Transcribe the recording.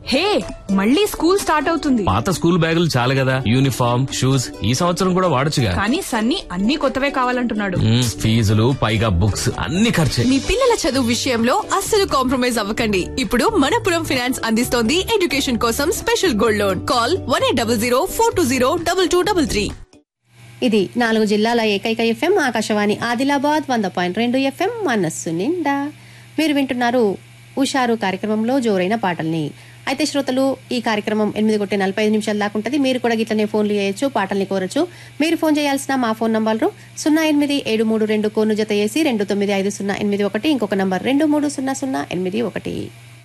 హే మళ్ళీ school start అవుతుంది పాత స్కూల్ బ్యాగులు చాలు కదా యూనిఫామ్ షూస్ ఈ సంవత్సరం కూడా వాడొచ్చుగా కానీ సన్నీ అన్ని కొత్తవే కావాలంటున్నాడు మ్మ్, ఫీజులు పైగా బుక్స్ అన్ని ఖర్చే మీ పిల్లల చదువు విషయంలో అస్సలు కాంప్రమైజ్ అవ్వకండి ఇప్పుడు మనపురం ఫైనాన్స్ అందిస్తోంది ఎడ్యుకేషన్ కోసం special gold loan call one eight double zero four two zero double two double three ఇది నాలుగు జిల్లాల ఏకైక ఎఫ్ఎం ఆకాశవాణి ఆదిలాబాద్ వంద పాయింట్ రెండు ఎఫ్ఎం మనస్సు నిండా మీరు వింటున్నారు ఉషారు కార్యక్రమంలో జోరైన పాటల్ని అయితే శ్రోతలు ఈ కార్యక్రమం ఎనిమిది కొట్టి నలభై ఐదు నిమిషాల దాకా ఉంటుంది మీరు కూడా గిట్లనే ఫోన్లు చేయొచ్చు పాటల్ని కోరచ్చు మీరు ఫోన్ చేయాల్సిన మా ఫోన్ నంబర్లు సున్నా ఎనిమిది ఏడు మూడు రెండు కోను జత వేసి రెండు తొమ్మిది ఐదు సున్నా ఎనిమిది ఒకటి ఇంకొక నంబర్ రెండు మూడు సున్నా సున్నా ఎనిమిది ఒకటి